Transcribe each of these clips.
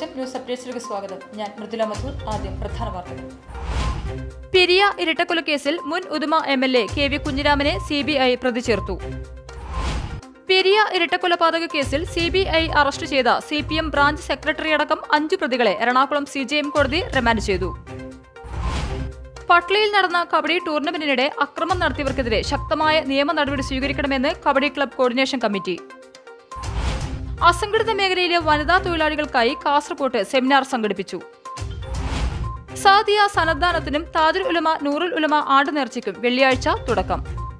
നമസ്കാരം ന്യൂസ് അപ്ഡേറ്റ്സിലേക്ക് സ്വാഗതം ഞാൻ മൃദുല മധൂർ ആദ്യം പ്രധാന വാർത്തകൾ പെരിയ ഇരട്ടക്കൊലക്കേസിൽ മുൻ Uduma M L A K V കുഞ്ഞിരാമനെ സി ബി ഐ പ്രതി ചേർത്തു പെരിയ ഇരട്ടക്കൊലപാതക കേസിൽ സി ബി ഐ അറസ്റ്റ് ചെയ്ത C P M branch secretary അടക്കം അഞ്ചു പ്രതികളെ എറണാകുളം സി ജെ എം കോടതി റിമാൻഡ് ചെയ്തു പട്ലയിൽ നടന്ന കബഡി ടൂർണമെന്റിനിടെ അക്രമം നടത്തിയവർക്കെതിരെ ശക്തമായ നിയമ നടപടി സ്വീകരിക്കണമെന്ന് കബഡി ക്ലബ് കോർഡിനേഷൻ കമ്മിറ്റി അസംഘടിത മേഖലയിലെ വനിതാ തൊഴിലാളികൾക്കായി കാസർകോട്ട് സെമിനാർ സംഘടിപ്പിച്ചു സാദിയ സന്നദ്ധാനത്തിനും താജുൽ ഉലമ നൂറുൽ ഉലമ ആണ്ട് നേർച്ചയ്ക്കും വെള്ളിയാഴ്ച തുടക്കം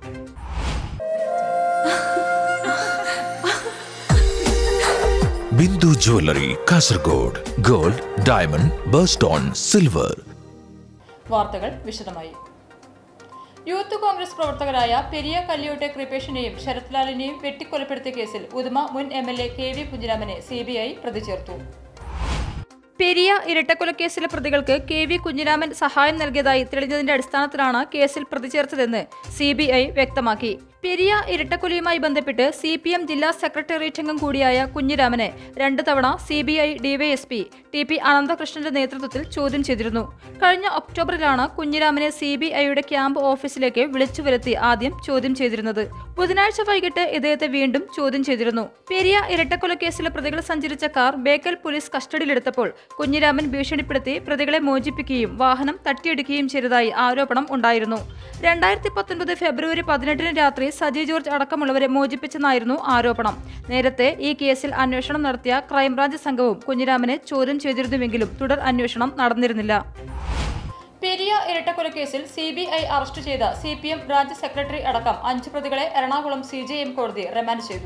Bindu jewellery Kasaragod gold diamond birthstone silver വാർത്തകൾ വിശദമായി യൂത്ത് കോൺഗ്രസ് പ്രവർത്തകരായ പെരിയ കല്ലിയോട്ടെ കൃപേഷിനെയും ശരത്ലാലിനെയും വെട്ടിക്കൊലപ്പെടുത്തിയ കേസിൽ ഉദുമ മുൻ M L A K V കുഞ്ഞിരാമനെ സി ബി ഐ പ്രതി ചേർത്തു പെരിയ ഇരട്ടക്കൊലക്കേസിലെ പ്രതികൾക്ക് കെ വി കുഞ്ഞിരാമൻ സഹായം നൽകിയതായി തെളിഞ്ഞതിന്റെ അടിസ്ഥാനത്തിലാണ് കേസിൽ പ്രതി ചേർത്തതെന്ന് സി ബി ഐ വ്യക്തമാക്കി പെരിയ ഇരട്ടക്കൊലയുമായി ബന്ധപ്പെട്ട് സി പി എം ജില്ലാ സെക്രട്ടേറിയറ്റ് അംഗം കൂടിയായ കുഞ്ഞിരാമനെ രണ്ട് തവണ C B I DYSP T P അനന്തകൃഷ്ണന്റെ നേതൃത്വത്തിൽ ചോദ്യം ചെയ്തിരുന്നു കഴിഞ്ഞ ഒക്ടോബറിലാണ് കുഞ്ഞിരാമനെ സി ബി ഐയുടെ ക്യാമ്പ് ഓഫീസിലേക്ക് വിളിച്ചു വരുത്തി ആദ്യം ചോദ്യം ചെയ്തിരുന്നത് ബുധനാഴ്ച വൈകിട്ട് ഇദ്ദേഹത്തെ വീണ്ടും ചോദ്യം ചെയ്തിരുന്നു പെരിയ ഇരട്ടക്കൊലക്കേസിലെ പ്രതികൾ സഞ്ചരിച്ച കാർ ബേക്കൽ പോലീസ് കസ്റ്റഡിയിലെടുത്തപ്പോൾ കുഞ്ഞിരാമൻ ഭീഷണിപ്പെടുത്തി പ്രതികളെ മോചിപ്പിക്കുകയും വാഹനം തട്ടിയെടുക്കുകയും ചെയ്തതായി ആരോപണം ഉണ്ടായിരുന്നു രണ്ടായിരത്തി പത്തൊൻപത് ഫെബ്രുവരി പതിനെട്ടിന് രാത്രി സജി ജോർജ് അടക്കമുള്ളവരെ മോചിപ്പിച്ചെന്നായിരുന്നു ആരോപണം നേരത്തെ ഈ കേസിൽ അന്വേഷണം നടത്തിയ ക്രൈംബ്രാഞ്ച് സംഘവും കുഞ്ഞിരാമനെ ചോദ്യം ചെയ്തിരുന്നുവെങ്കിലും തുടർ അന്വേഷണം നടന്നിരുന്നില്ല പെരിയ ഇരട്ടക്കൊലക്കേസിൽ സി ബി ഐ അറസ്റ്റ് ചെയ്ത C P M branch secretary അടക്കം അഞ്ച് പ്രതികളെ എറണാകുളം സി ജെ എം കോടതി റിമാൻഡ് ചെയ്തു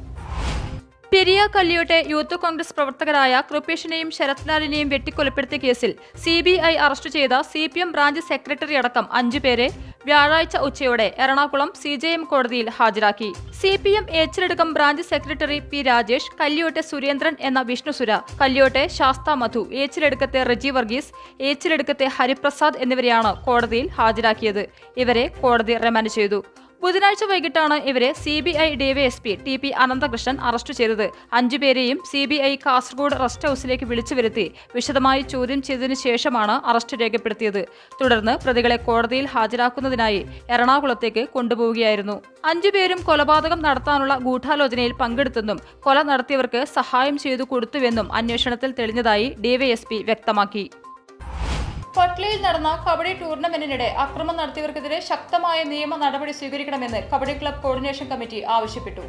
പെരിയ കല്ലിയോട്ടെ യൂത്ത് കോൺഗ്രസ് പ്രവർത്തകരായ കൃപേഷിനെയും ശരത്ലാലിനെയും വെട്ടിക്കൊലപ്പെടുത്തിയ കേസിൽ സി ബി ഐ അറസ്റ്റ് ചെയ്ത C P M branch secretary അടക്കം അഞ്ചുപേരെ വ്യാഴാഴ്ച ഉച്ചയോടെ എറണാകുളം സി ജെ എം കോടതിയിൽ ഹാജരാക്കി C P M Echiladukkam branch secretary P Rajesh കല്ലിയോട്ടെ സുരേന്ദ്രൻ എന്ന വിഷ്ണുസുര കല്ലിയോട്ടെ ശാസ്ത മധു ഏച്ചിലെടുക്കത്തെ റജി വർഗീസ് ഏച്ചിലെടുക്കത്തെ ഹരിപ്രസാദ് എന്നിവരെയാണ് കോടതിയിൽ ഹാജരാക്കിയത് ഇവരെ കോടതി റിമാൻഡ് ചെയ്തു ബുധനാഴ്ച വൈകിട്ടാണ് ഇവരെ C B I DYSP T P Ananthakrishnan arrest ചെയ്തത് അഞ്ചുപേരെയും C B I Kasaragod rest ഹൌസിലേക്ക് വിളിച്ചു വരുത്തി വിശദമായി ചോദ്യം ചെയ്തതിനു ശേഷമാണ് അറസ്റ്റ് രേഖപ്പെടുത്തിയത് തുടർന്ന് പ്രതികളെ കോടതിയിൽ ഹാജരാക്കുന്നതിനായി എറണാകുളത്തേക്ക് കൊണ്ടുപോവുകയായിരുന്നു അഞ്ചുപേരും കൊലപാതകം നടത്താനുള്ള ഗൂഢാലോചനയിൽ പങ്കെടുത്തെന്നും കൊല നടത്തിയവർക്ക് സഹായം ചെയ്തു കൊടുത്തുവെന്നും അന്വേഷണത്തിൽ തെളിഞ്ഞതായി ഡിവൈഎസ്പി വ്യക്തമാക്കി പട്ലയിൽ നടന്ന കബഡി ടൂർണമെന്റിനിടെ അക്രമം നടത്തിയവർക്കെതിരെ ശക്തമായ നിയമ നടപടി സ്വീകരിക്കണമെന്ന് കബഡി ക്ലബ് കോർഡിനേഷൻ കമ്മിറ്റി ആവശ്യപ്പെട്ടു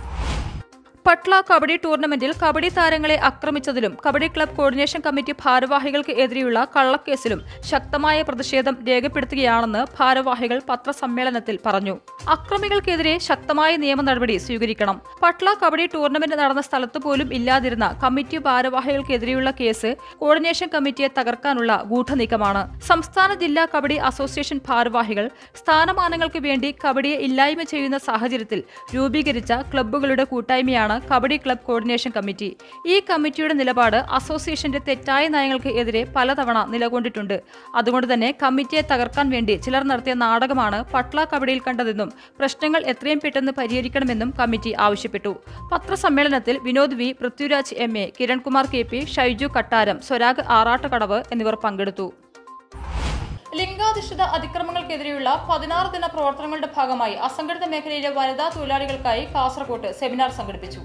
പട്ല കബഡി ടൂർണമെന്റിൽ കബഡി താരങ്ങളെ ആക്രമിച്ചതിലും കബഡി ക്ലബ് കോർഡിനേഷൻ കമ്മിറ്റി ഭാരവാഹികൾക്ക് എതിരെയുള്ള കള്ളക്കേസിലും ശക്തമായ പ്രതിഷേധം രേഖപ്പെടുത്തുകയാണെന്ന് ഭാരവാഹികൾ പത്രസമ്മേളനത്തിൽ പറഞ്ഞു അക്രമികൾക്കെതിരെ ശക്തമായ നിയമ നടപടി സ്വീകരിക്കണം പട്ല കബഡി ടൂർണമെന്റ് നടന്ന സ്ഥലത്ത് പോലും ഇല്ലാതിരുന്ന കമ്മിറ്റി ഭാരവാഹികൾക്കെതിരെയുള്ള കേസ് കോർഡിനേഷൻ കമ്മിറ്റിയെ തകർക്കാനുള്ള ഗൂഢനീക്കമാണ് സംസ്ഥാന ജില്ലാ കബഡി അസോസിയേഷൻ ഭാരവാഹികൾ സ്ഥാനമാനങ്ങൾക്ക് വേണ്ടി കബഡിയെ ഇല്ലായ്മ ചെയ്യുന്ന സാഹചര്യത്തിൽ രൂപീകരിച്ച ക്ലബ്ബുകളുടെ കൂട്ടായ്മയാണ് കബഡി ക്ലബ് കോർഡിനേഷൻ കമ്മിറ്റി ഈ കമ്മിറ്റിയുടെ നിലപാട് അസോസിയേഷന്റെ തെറ്റായ നയങ്ങൾക്ക് എതിരെ പലതവണ നിലകൊണ്ടിട്ടുണ്ട് അതുകൊണ്ട് തന്നെ കമ്മിറ്റിയെ തകർക്കാൻ വേണ്ടി ചിലർ നടത്തിയ നാടകമാണ് പട്ല കബഡിയിൽ കണ്ടതെന്നും പ്രശ്നങ്ങൾ എത്രയും പെട്ടെന്ന് പരിഹരിക്കണമെന്നും കമ്മിറ്റി ആവശ്യപ്പെട്ടു പത്രസമ്മേളനത്തിൽ Vinod V Prithviraj M A Kirankumar K P Shaiju Kattaram Swarag Arattukadavu എന്നിവർ പങ്കെടുത്തു ലിംഗാധിഷ്ഠിത അതിക്രമങ്ങൾക്കെതിരെയുള്ള പതിനാറ് ദിന പ്രവർത്തനങ്ങളുടെ ഭാഗമായി അസംഘടിത മേഖലയിലെ വനിതാ തൊഴിലാളികൾക്കായി കാസർകോട്ട് സെമിനാർ സംഘടിപ്പിച്ചു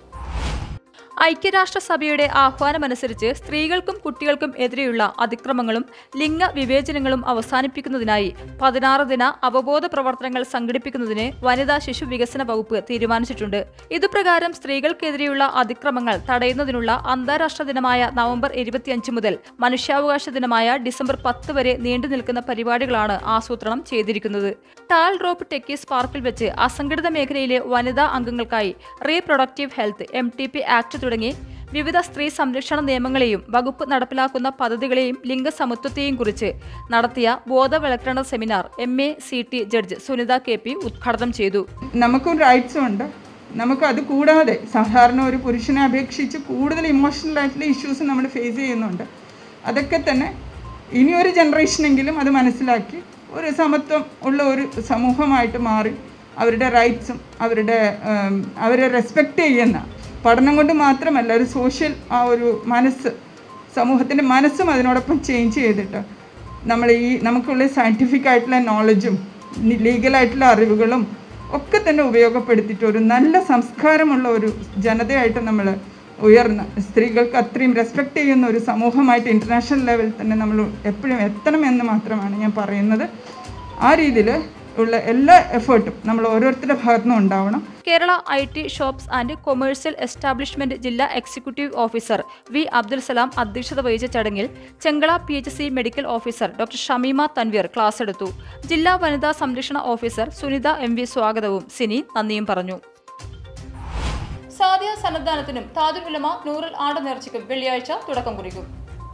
ഐക്യരാഷ്ട്രസഭയുടെ ആഹ്വാനമനുസരിച്ച് സ്ത്രീകൾക്കും കുട്ടികൾക്കും എതിരെയുള്ള അതിക്രമങ്ങളും ലിംഗ വിവേചനങ്ങളും അവസാനിപ്പിക്കുന്നതിനായി പതിനാറ് ദിന അവബോധ പ്രവർത്തനങ്ങൾ സംഘടിപ്പിക്കുന്നതിന് വനിതാ ശിശു വികസന വകുപ്പ് തീരുമാനിച്ചിട്ടുണ്ട് ഇതുപ്രകാരം സ്ത്രീകൾക്കെതിരെയുള്ള അതിക്രമങ്ങൾ തടയുന്നതിനുള്ള അന്താരാഷ്ട്ര ദിനമായ നവംബർ ഇരുപത്തിയഞ്ച് മുതൽ മനുഷ്യാവകാശ ദിനമായ ഡിസംബർ പത്ത് വരെ നീണ്ടു നിൽക്കുന്ന പരിപാടികളാണ് ആസൂത്രണം ചെയ്തിരിക്കുന്നത് ടാൽ ഡ്രോപ്പ് ടെക്കീസ് പാർക്കിൽ വെച്ച് അസംഘടിത മേഖലയിലെ വനിതാ അംഗങ്ങൾക്കായി reproductive health M T P act തുടങ്ങി വിവിധ സ്ത്രീ സംരക്ഷണ നിയമങ്ങളെയും വകുപ്പ് നടപ്പിലാക്കുന്ന പദ്ധതികളെയും ലിംഗസമത്വത്തെയും കുറിച്ച് നടത്തിയ ബോധവൽക്കരണ seminar M A C T judge Sunitha K P ഉദ്ഘാടനം ചെയ്തു നമുക്കും റൈറ്റ്സും ഉണ്ട് നമുക്ക് അത് കൂടാതെ സാധാരണ ഒരു പുരുഷനെ അപേക്ഷിച്ച് കൂടുതൽ ഇമോഷണൽ ആയിട്ടുള്ള ഇഷ്യൂസ് നമ്മൾ ഫേസ് ചെയ്യുന്നുണ്ട് അതൊക്കെ തന്നെ ഇനിയൊരു ജനറേഷനെങ്കിലും അത് മനസ്സിലാക്കി ഒരു സമത്വം ഉള്ള ഒരു സമൂഹമായിട്ട് മാറി അവരുടെ റൈറ്റ്സും അവരുടെ ഉം, അവരെ റെസ്പെക്റ്റ് ചെയ്യുന്ന പഠനം കൊണ്ട് മാത്രമല്ല ഒരു സോഷ്യൽ ആ ഒരു മനസ്സ് സമൂഹത്തിൻ്റെ മനസ്സും അതിനോടൊപ്പം ചേഞ്ച് ചെയ്തിട്ട് നമ്മൾ ഈ നമുക്കുള്ള സയൻറ്റിഫിക് ആയിട്ടുള്ള നോളജും ലീഗലായിട്ടുള്ള അറിവുകളും ഒക്കെ തന്നെ ഉപയോഗപ്പെടുത്തിയിട്ട് ഒരു നല്ല സംസ്കാരമുള്ള ഒരു ജനതയായിട്ട് നമ്മൾ ഉയർന്ന് സ്ത്രീകൾക്ക് അത്രയും റെസ്പെക്റ്റ് ചെയ്യുന്ന ഒരു സമൂഹമായിട്ട് ഇൻ്റർനാഷണൽ ലെവലിൽ തന്നെ നമ്മൾ എപ്പോഴും എത്തണമെന്ന് മാത്രമാണ് ഞാൻ പറയുന്നത് ആ രീതിയിൽ ഉള്ള എല്ലാ എഫേർട്ടും നമ്മൾ ഓരോരുത്തരുടെ ഭാഗത്തുനിന്നും ഉണ്ടാവണം Kerala I T shops and commercial establishment ജില്ലാ executive officer V Abdul Salam അധ്യക്ഷത വഹിച്ച ചടങ്ങിൽ Chengala P H C medical officer doctor Shameema Tanveer class എടുത്തു ജില്ലാ വനിതാ സംരക്ഷണ ഓഫീസർ സുനിത എം വി സ്വാഗതവും സിനി നന്ദിയും പറഞ്ഞു സാദിയ സന്നദ്ധാനത്തിനും താജുൽ ഉലമ നൂറിൽ ആണ്ട് നേർച്ചയ്ക്കും വെള്ളിയാഴ്ച തുടക്കം കുറിക്കും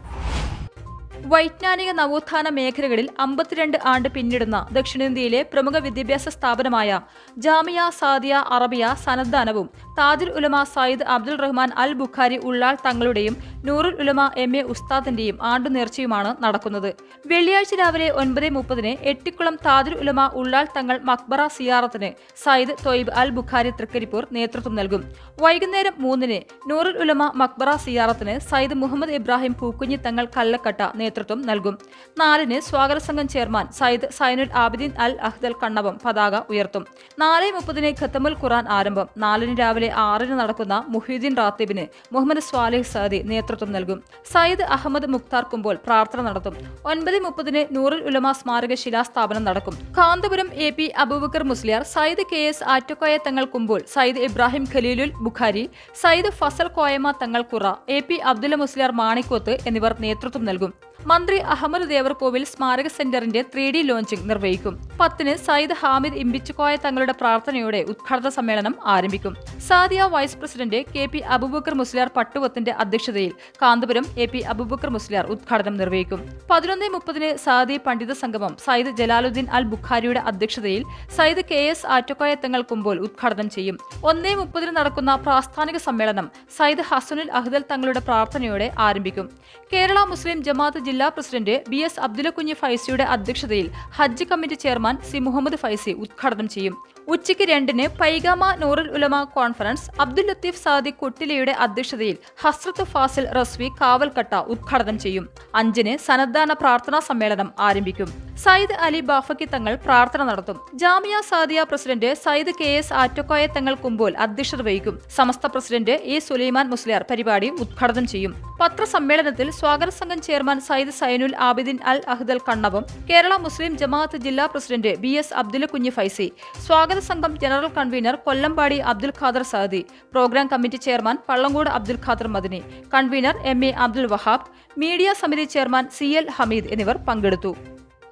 വൈജ്ഞാനിക നവോത്ഥാന മേഖലകളിൽ അമ്പത്തിരണ്ട് ആണ്ട് പിന്നിടുന്ന ദക്ഷിണേന്ത്യയിലെ പ്രമുഖ വിദ്യാഭ്യാസ സ്ഥാപനമായ ജാമിയ സാദിയ അറബിയ സനദ്ദാനവും താജുൽ ഉലമ സയ്യിദ് അബ്ദുൾ റഹ്മാൻ അൽ ബുഖാരി ഉള്ളാൾ തങ്ങളുടെയും നൂറുൽ ഉലമ എം എ ഉസ്താദിന്റെയും ആണ്ടു നേർച്ചയുമാണ് നടക്കുന്നത് വെള്ളിയാഴ്ച രാവിലെ ഒൻപത് മുപ്പതിന് എട്ടിക്കുളം താജുൽ ഉലമ ഉള്ളാൾ തങ്ങൾ മക്ബറ സിയാറത്തിന് സയ്യിദ് തൊയ്ബ് അൽ ബുഖാരി തൃക്കരിപ്പൂർ നേതൃത്വം നൽകും വൈകുന്നേരം മൂന്നിന് നൂറുൽ ഉലമ മക്ബറ സിയാറത്തിന് സയ്യിദ് മുഹമ്മദ് ഇബ്രാഹിം പൂക്കുഞ്ഞി തങ്ങൾ കല്ലക്കട്ട നേതൃത്വം നൽകും നാലിന് സ്വാഗത സംഘം ചെയർമാൻ സയ്യിദ് സൈനുൽ ആബിദീൻ അൽ അഹ്ദൽ കണ്ണവം പതാക ഉയർത്തും നാല് മുപ്പതിന് ഖത്തമുൽ ഖുറാൻ ആരംഭം നാലിന് രാവിലെ ആറിന് നടക്കുന്ന മുഹീദ്ദീൻ റാത്തിബിന് മുഹമ്മദ് സ്വാലിഹ് സഅദി നേതൃത്വം നൽകും സയ്യിദ് അഹമ്മദ് മുക്താർ കുമ്പോൾ പ്രാർത്ഥന നടത്തും ഒൻപത് മുപ്പതിന് നൂറുൽ ഉലമ സ്മാരക ശിലാസ്ഥാപനം നടക്കും Kanthapuram A P Abubakar Musliyar Sayyid K S Attakoya Thangal Kumbol Sayyid Ibrahim ഖലീലുൽ Bukhari Sayyid Fasal Koyamma Thangal Kura A P Abdulla Musliyar Manikoth എന്നിവർ നേതൃത്വം നൽകും മന്ത്രി അഹമ്മദ് ദേവർകോവിൽ സ്മാരക സെന്ററിന്റെ ത്രീ ഡി ലോഞ്ചിംഗ് നിർവഹിക്കും പത്തിന് സയ്യിദ് ഹാമിദ് ഇമ്പിച്ചുകോയ തങ്ങളുടെ പ്രാർത്ഥനയോടെ ഉദ്ഘാടന സമ്മേളനം ആരംഭിക്കും Saadiya vice president K P Abubakar Musliyar പട്ടുവത്തിന്റെ അധ്യക്ഷതയിൽ കാന്തപുരം എ പി അബൂബക്കർ മുസ്ലിയാർ ഉദ്ഘാടനം നിർവഹിക്കും പതിനൊന്ന് മുപ്പതിന് സാദി പണ്ഡിത സംഗമം സയ്യിദ് ജലാലുദ്ദീൻ അൽ ബുഖാരിയുടെ അധ്യക്ഷതയിൽ സയ്യിദ് കെ എസ് ആറ്റുകോയ തങ്ങൾ കുമ്പോൾ ഉദ്ഘാടനം ചെയ്യും ഒന്നേ മുപ്പതിന് നടക്കുന്ന പ്രാസ്ഥാനിക സമ്മേളനം സയ്യിദ് ഹസനുൽ അഹ്ദൽ തങ്ങളുടെ പ്രാർത്ഥനയോടെ ആരംഭിക്കും കേരള മുസ്ലിം ജമാഅത്ത് ജില്ലാ പ്രസിഡന്റ് ബി എസ് അബ്ദുലക്കുഞ്ഞ് ഫൈസിയുടെ അധ്യക്ഷതയിൽ Hajj committee chairman C Muhammad Faizi ഉദ്ഘാടനം ചെയ്യും ഉച്ചയ്ക്ക് രണ്ടിന് പൈഗാമ നൂറുൽ ഉലമ കോൺഫറൻസ് അബ്ദുൽ ലത്തീഫ് സാദി കുട്ടിലയുടെ അധ്യക്ഷതയിൽ ഹസ്രത്ത് ഫാസിൽ റസ്വി കാവൽക്കട്ട ഉദ്ഘാടനം ചെയ്യും അഞ്ചിന് സന്നദ്ധാന പ്രാർത്ഥനാ സമ്മേളനം ആരംഭിക്കും സയ്യിദ് അലി ബാഫക്കി തങ്ങൾ പ്രാർത്ഥന നടത്തും Jamia Saadiya president Sayyid K S Attakoya Thangal Kumbol അധ്യക്ഷത വഹിക്കും സമസ്ത പ്രസിഡന്റ് എ സുലൈമാൻ മുസ്ലിയാർ പരിപാടി ഉദ്ഘാടനം ചെയ്യും പത്രസമ്മേളനത്തിൽ സ്വാഗത സംഘം ചെയർമാൻ സയ്യിദ് സൈനുൽ ആബിദിൻ അൽ അഹ്ദൽ കണ്ണവും കേരള മുസ്ലിം ജമാഅത്ത് ജില്ലാ president B S Abdul Kunhi Faizi സ്വാഗത സംഘം general convener Kollampady Abdul Khader Saadi programme committee chairman Pallangod Abdul Khader Madani convener M A Abdul Wahab media സമിതി ചെയർമാൻ സി എൽ ഹമീദ് എന്നിവർ പങ്കെടുത്തു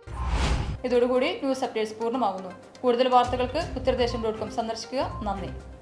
ഇതോടുകൂടി ന്യൂസ് അപ്ഡേറ്റ്സ് പൂർണ്ണമാകുന്നു കൂടുതൽ വാർത്തകൾക്ക് ഉത്തരദേശം ഡോട്ട് കോം സന്ദർശിക്കുക നന്ദി